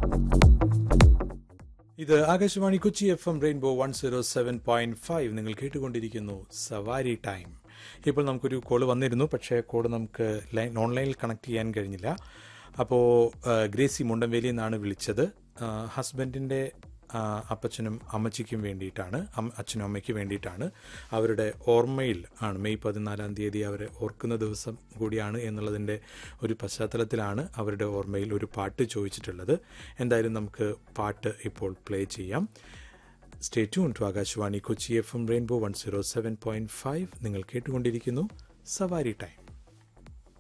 ഇത് Akashvani Kochi F M rainbow one zero seven point five നിങ്ങൾ കേട്ടുകൊണ്ടിരിക്കുന്നു സവാരി ടൈം ഇപ്പോൾ നമുക്കൊരു കോള് വന്നിരുന്നു പക്ഷേ കോള് നമുക്ക് ലൈൻ ഓൺലൈനിൽ കണക്ട് ചെയ്യാൻ കഴിഞ്ഞില്ല അപ്പോൾ ഗ്രേസി മുണ്ടൻവേലി എന്നാണ് വിളിച്ചത് ഹസ്ബൻഡിൻ്റെ അപ്പച്ചനും അമ്മച്ചിക്കും വേണ്ടിയിട്ടാണ് അം- അച്ഛനും അമ്മയ്ക്ക് വേണ്ടിയിട്ടാണ് അവരുടെ ഓർമ്മയിൽ ആണ് മെയ് പതിനാലാം തീയതി അവരെ ഓർക്കുന്ന ദിവസം കൂടിയാണ് എന്നുള്ളതിൻ്റെ ഒരു പശ്ചാത്തലത്തിലാണ് അവരുടെ ഓർമ്മയിൽ ഒരു പാട്ട് ചോദിച്ചിട്ടുള്ളത് എന്തായാലും നമുക്ക് പാട്ട് ഇപ്പോൾ പ്ലേ ചെയ്യാം stay tune to Akashvani Kochi F M rainbow one zero seven point five നിങ്ങൾ കേട്ടുകൊണ്ടിരിക്കുന്നു സവാരി ടൈം